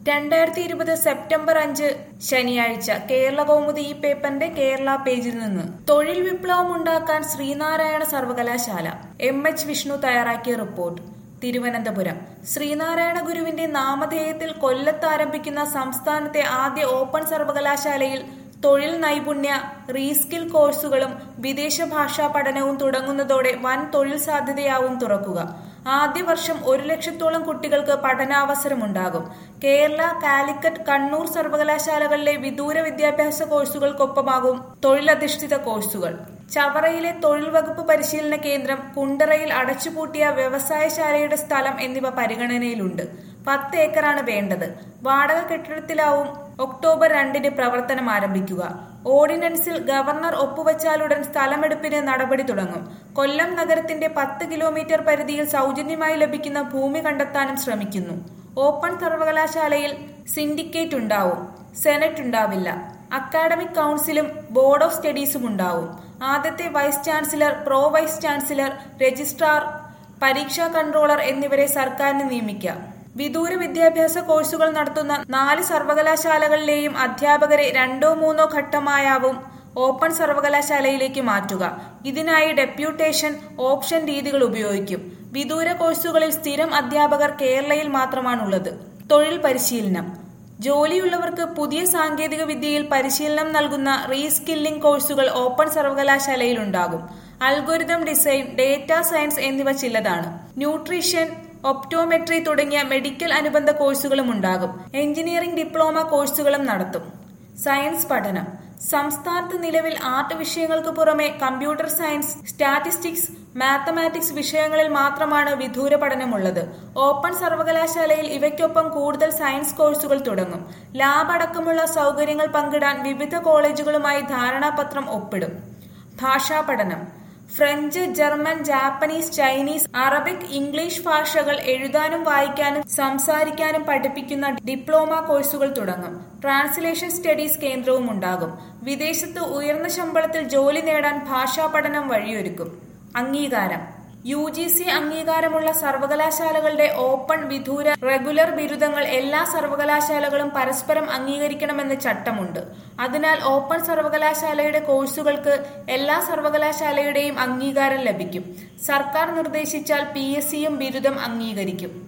രണ്ടായിരത്തി ഇരുപത് സെപ്റ്റംബർ അഞ്ച് ശനിയാഴ്ച കേരള കൗമുദി ഈ പേപ്പറിന്റെ കേരള പേജിൽ നിന്ന് തൊഴിൽ വിപ്ലവം ഉണ്ടാക്കാൻ ശ്രീനാരായണ സർവകലാശാല എം എച്ച് വിഷ്ണു തയ്യാറാക്കിയ റിപ്പോർട്ട് തിരുവനന്തപുരം ശ്രീനാരായണ ഗുരുവിന്റെ നാമധേയത്തിൽ കൊല്ലത്ത് ആരംഭിക്കുന്ന സംസ്ഥാനത്തെ ആദ്യ ഓപ്പൺ സർവകലാശാലയിൽ തൊഴിൽ നൈപുണ്യ റീസ്കിൽ കോഴ്സുകളും വിദേശ ഭാഷാ പഠനവും തുടങ്ങുന്നതോടെ വൻ തൊഴിൽ സാധ്യതയാവും തുറക്കുക ആദ്യ വർഷം ഒരു ലക്ഷത്തോളം കുട്ടികൾക്ക് പഠനാവസരമുണ്ടാകും കേരള കാലിക്കറ്റ് കണ്ണൂർ സർവകലാശാലകളിലെ വിദൂര വിദ്യാഭ്യാസ കോഴ്സുകൾക്കൊപ്പമാകും തൊഴിലധിഷ്ഠിത കോഴ്സുകൾ ചവറയിലെ തൊഴിൽ വകുപ്പ് പരിശീലന കേന്ദ്രം കുണ്ടറയിൽ അടച്ചുപൂട്ടിയ വ്യവസായശാലയുടെ സ്ഥലം എന്നിവ പരിഗണനയിലുണ്ട് പത്ത് ഏക്കറാണ് വേണ്ടത് വാടക കെട്ടിടത്തിലാവും ഒക്ടോബർ രണ്ടിന് പ്രവർത്തനം ആരംഭിക്കുക ഓർഡിനൻസിൽ ഗവർണർ ഒപ്പുവച്ചാലുടൻ സ്ഥലമെടുപ്പിന് നടപടി തുടങ്ങും കൊല്ലം നഗരത്തിന്റെ പത്ത് കിലോമീറ്റർ പരിധിയിൽ സൗജന്യമായി ലഭിക്കുന്ന ഭൂമി കണ്ടെത്താനും ശ്രമിക്കുന്നു ഓപ്പൺ സർവകലാശാലയിൽ സിൻഡിക്കേറ്റ് ഉണ്ടാവും സെനറ്റ് ഉണ്ടാവില്ല അക്കാഡമിക് കൗൺസിലും ബോർഡ് ഓഫ് സ്റ്റഡീസും ഉണ്ടാവും ആദ്യത്തെ vice chancellor pro vice chancellor registrar പരീക്ഷാ കൺട്രോളർ എന്നിവരെ സർക്കാരിന് നിയമിക്കാം വിദൂര വിദ്യാഭ്യാസ കോഴ്സുകൾ നടത്തുന്ന നാല് സർവകലാശാലകളിലെയും അധ്യാപകരെ രണ്ടോ മൂന്നോ ഘട്ടമായാവും ഓപ്പൺ സർവകലാശാലയിലേക്ക് മാറ്റുക ഇതിനായി ഡെപ്യൂട്ടേഷൻ ഓപ്ഷൻ രീതികൾ ഉപയോഗിക്കും വിദൂര കോഴ്സുകളിൽ സ്ഥിരം അധ്യാപകർ കേരളയിൽ മാത്രമാണുള്ളത് തൊഴിൽ പരിശീലനം ജോലിയുള്ളവർക്ക് പുതിയ സാങ്കേതിക വിദ്യയിൽ പരിശീലനം നൽകുന്ന റീസ്കില്ലിംഗ് കോഴ്സുകൾ ഓപ്പൺ സർവകലാശാലയിൽ ഉണ്ടാകും അൽഗോരിതം ഡിസൈൻ ഡേറ്റ സയൻസ് എന്നിവ ചിലതാണ് ന്യൂട്രീഷൻ ഒപ്റ്റോമെട്രി തുടങ്ങിയ മെഡിക്കൽ അനുബന്ധ കോഴ്സുകളും ഉണ്ടാകും എഞ്ചിനീയറിംഗ് ഡിപ്ലോമ കോഴ്സുകളും നടത്തും സയൻസ് പഠനം സംസ്ഥാനത്ത് നിലവിൽ ആർട്ട് വിഷയങ്ങൾക്ക് പുറമെ കമ്പ്യൂട്ടർ സയൻസ് സ്റ്റാറ്റിസ്റ്റിക്സ് മാത്തമാറ്റിക്സ് വിഷയങ്ങളിൽ മാത്രമാണ് വിദൂര പഠനമുള്ളത് ഓപ്പൺ സർവകലാശാലയിൽ ഇവയ്ക്കൊപ്പം കൂടുതൽ സയൻസ് കോഴ്സുകൾ തുടങ്ങും ലാബ് അടക്കമുള്ള സൗകര്യങ്ങൾ പങ്കിടാൻ വിവിധ കോളേജുകളുമായി ധാരണാപത്രം ഒപ്പിടും ഭാഷാ പഠനം French German Japanese Chinese Arabic English ഭാഷകൾ എഴുതാനും വായിക്കാനും സംസാരിക്കാനും പഠിപ്പിക്കുന്ന ഡിപ്ലോമ കോഴ്സുകൾ തുടങ്ങും ട്രാൻസ്ലേഷൻ സ്റ്റഡീസ് കേന്ദ്രവും ഉണ്ടാകും വിദേശത്ത് ഉയർന്ന ശമ്പളത്തിൽ ജോലി നേടാൻ ഭാഷാ പഠനം വഴിയൊരുക്കും അംഗീകാരം യു ജി സി അംഗീകാരമുള്ള സർവകലാശാലകളുടെ ഓപ്പൺ വിദൂര റെഗുലർ ബിരുദങ്ങൾ എല്ലാ സർവകലാശാലകളും പരസ്പരം അംഗീകരിക്കണമെന്ന് ചട്ടമുണ്ട് അതിനാൽ ഓപ്പൺ സർവകലാശാലയുടെ കോഴ്സുകൾക്ക് എല്ലാ സർവകലാശാലയുടെയും അംഗീകാരം ലഭിക്കും സർക്കാർ നിർദ്ദേശിച്ചാൽ പി എസ് സിയും ബിരുദം അംഗീകരിക്കും